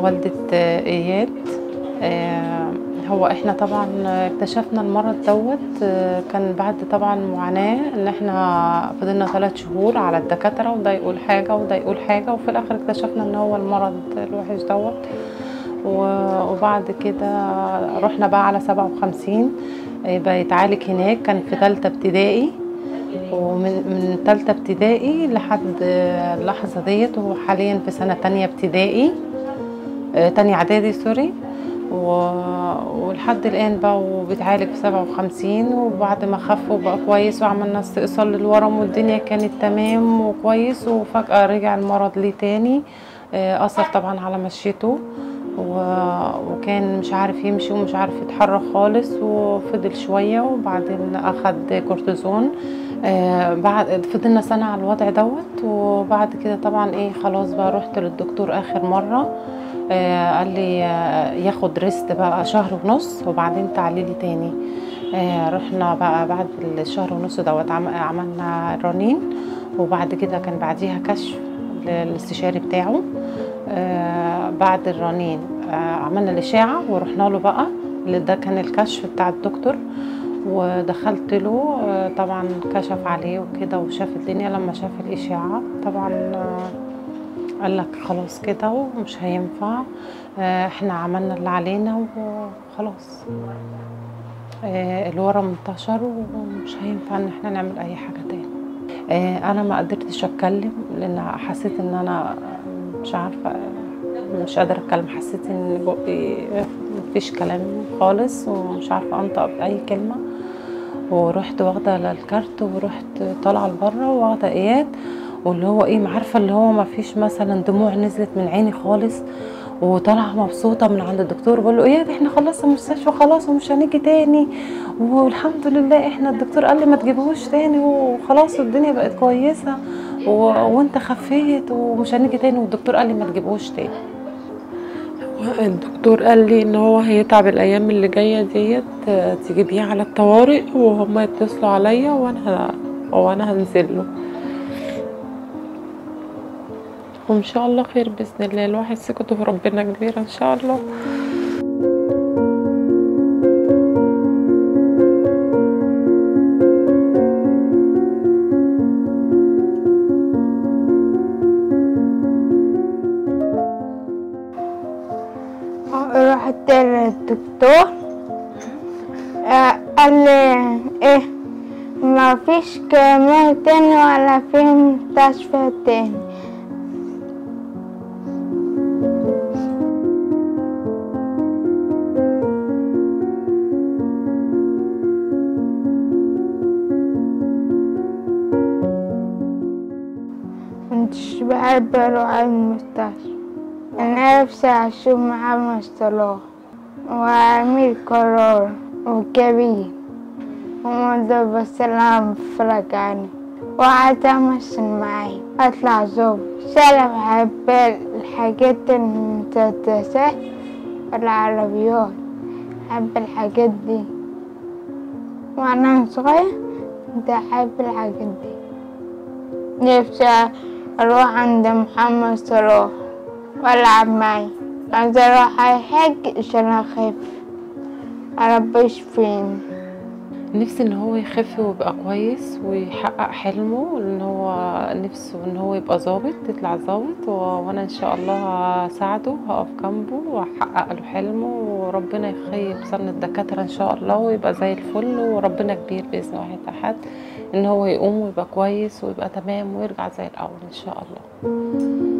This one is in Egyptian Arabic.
والدة اياد آه، هو احنا طبعا اكتشفنا المرض دوت آه، كان بعد طبعا معاناة ان احنا فضلنا ثلاث شهور على الدكاترة وده يقول حاجة وده يقول حاجة وفي الاخر اكتشفنا ان هو المرض الوحش دوت و- وبعد كده رحنا بقى على سبعة وخمسين بقى يتعالج هناك كان في تالتة ابتدائي ومن من تالتة ابتدائي لحد اللحظة ديت وهو حاليا في سنة تانية ابتدائي آه، تانية اعدادي سوري و- ولحد الآن بقى وبيتعالج في سبعة وخمسين وبعد ما خف وبقى كويس وعملنا استئصال للورم والدنيا كانت تمام وكويس وفجأة رجع المرض ليه تاني آه، أثر طبعا على مشيته و- وكان مش عارف يمشي ومش عارف يتحرك خالص وفضل شوية وبعدين أخد كورتيزون آه، بعد فضلنا سنة على الوضع دوت وبعد كده طبعا ايه خلاص بقى رحت للدكتور آخر مرة آه، قال لي آه، ياخد ريست بقى شهر ونص وبعدين تعالي لي تاني آه، رحنا بقى بعد الشهر ونص دوت عم- عملنا رنين وبعد كده كان بعديها كشف للاستشاري بتاعه آه، بعد الرنين آه، عملنا الإشاعة ورحنا له بقى اللي ده كان الكشف بتاع الدكتور ودخلت له آه، طبعا كشف عليه وكده وشاف الدنيا لما شاف الإشاعة طبعا آه، قال لك خلاص كده ومش هينفع آه، احنا عملنا اللي علينا وخلاص آه، الورم انتشر ومش هينفع ان احنا نعمل اي حاجة تاني آه، انا ما قدرتش اتكلم لان حسيت ان انا مش عارفة مش قادرة اتكلم حسيت ان بقي مفيش كلام خالص ومش عارفة انطق بأي كلمة ورحت واخدة الكارت ورحت طالعة لبره واخدة اياد واللي هو ايه عارفة اللي هو مفيش مثلا دموع نزلت من عيني خالص وطالعة مبسوطة من عند الدكتور بقول له اياد احنا خلصنا المستشفى خلاص ومش هنيجي تاني والحمد لله احنا الدكتور قال لي ما تجيبهوش تاني وخلاص والدنيا بقت كويسة و... وانت خفيت ومش هنيجي تاني والدكتور قال لي ما تجيبهوش تاني الدكتور قال لي ان هو هيتعب الايام اللي جايه ديت آه، تجيبيه على الطوارئ وهم يتصلوا عليا وانا وانا هنزل له وان شاء الله خير باذن الله الواحد ثقته في ربنا كبيره ان شاء الله رحت للدكتور آه، قال لي ايه ما فيش كمال تاني ولا في مستشفى تاني كنتش بحب اروح المستشفى انا نفسي اشوف محمد صلاح وامير قرار وكبير ومنذ بس انا بتفرج عليه وقعدت امثل معاه اطلع زوج انا بحب الحاجات المسدسات والعربيات بحب الحاجات دي وانا صغير كنت احب الحاجات دي نفسي اروح عند محمد صلاح والعب معي عايزة اروح الحج عشان اخف رب يشفيني نفسي ان هو يخف ويبقى كويس ويحقق حلمه ان هو نفسه ان هو يبقى ظابط يطلع ظابط و- وانا ان شاء الله هساعده هقف جنبه واحقق له حلمه وربنا يخيب ظن الدكاتره ان شاء الله ويبقى زي الفل وربنا كبير باذن واحد احد ان هو يقوم ويبقى كويس ويبقى تمام ويرجع زي الاول ان شاء الله